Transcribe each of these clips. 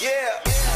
Yeah.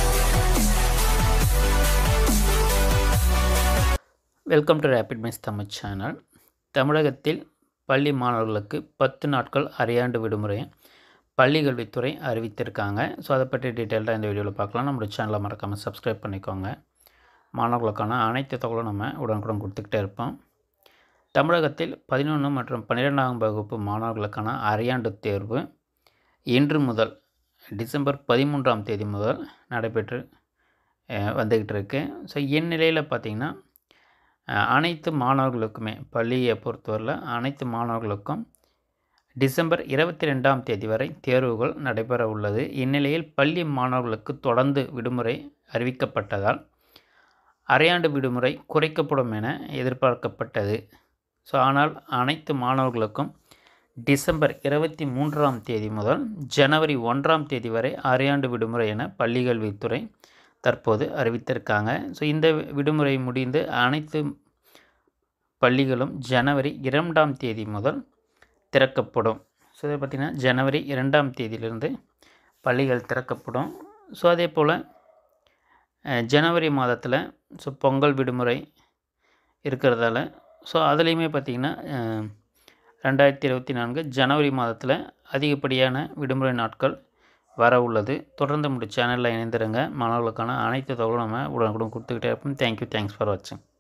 Welcome to Rapid Mice Tamil channel தமிழகத்தில் பள்ளி மாணவர்களுக்கு பத்து நாட்கள் அரையாண்டு விடுமுறையை பள்ளி கல்வித்துறை அறிவித்திருக்காங்க ஸோ அதை பற்றி டீட்டெயில்டாக இந்த வீடியோவில் பார்க்கலாம் நம்மளோட சேனலை மறக்காமல் சப்ஸ்கிரைப் பண்ணிக்கோங்க மாணவர்களுக்கான அனைத்து தகவலும் நம்ம உடனுக்குடன் கொடுத்துக்கிட்டே இருப்போம் தமிழகத்தில் பதினொன்று மற்றும் பன்னிரெண்டாம் வகுப்பு மாணவர்களுக்கான அரையாண்டு தேர்வு இன்று முதல் டிசம்பர் பதிமூன்றாம் தேதி முதல் நடைபெற்று அஹ், வந்துக்கிட்டு இருக்கு ஸோ இந்நிலையில் பார்த்திங்கன்னா அஹ், அனைத்து மாணவர்களுக்குமே பள்ளியை பொறுத்தவரையில் அனைத்து மாணவர்களுக்கும் டிசம்பர் இருபத்தி ரெண்டாம் தேதி வரை தேர்வுகள் நடைபெற உள்ளது இந்நிலையில் பள்ளி மாணவர்களுக்கு தொடர்ந்து விடுமுறை அறிவிக்கப்பட்டதால் அரையாண்டு விடுமுறை குறைக்கப்படும் என எதிர்பார்க்கப்பட்டது ஸோ ஆனால் அனைத்து மாணவர்களுக்கும் டிசம்பர் இருபத்தி மூன்றாம் தேதி முதல் ஜனவரி ஒன்றாம் தேதி வரை அரையாண்டு விடுமுறை என பள்ளிக்கல்வித்துறை தற்போது அறிவித்திருக்காங்க ஸோ இந்த விடுமுறை முடிந்து அனைத்து பள்ளிகளும் ஜனவரி இரண்டாம் தேதி முதல் திறக்கப்படும் ஸோ இதை பார்த்திங்கன்னா ஜனவரி இரண்டாம் தேதியிலிருந்து பள்ளிகள் திறக்கப்படும் ஸோ அதே போல் அஹ், ஜனவரி மாதத்தில் ஸோ பொங்கல் விடுமுறை இருக்கிறதால ஸோ அதுலேயுமே பார்த்திங்கன்னா அஹ், ரெண்டாயிரத்தி இருபத்தி நான்கு ஜனவரி மாதத்தில் அதிகப்படியான விடுமுறை நாட்கள் வர உள்ளது தொடர்ந்து நம்முடைய சேனலில் இணைந்திருங்க மாணவர்களுக்கான அனைத்து தகவலும் நம்ம உடனுக்குடன் கொடுத்துக்கிட்டே இருப்போம் தேங்க்யூ தேங்க்ஸ் ஃபார் வாட்சிங்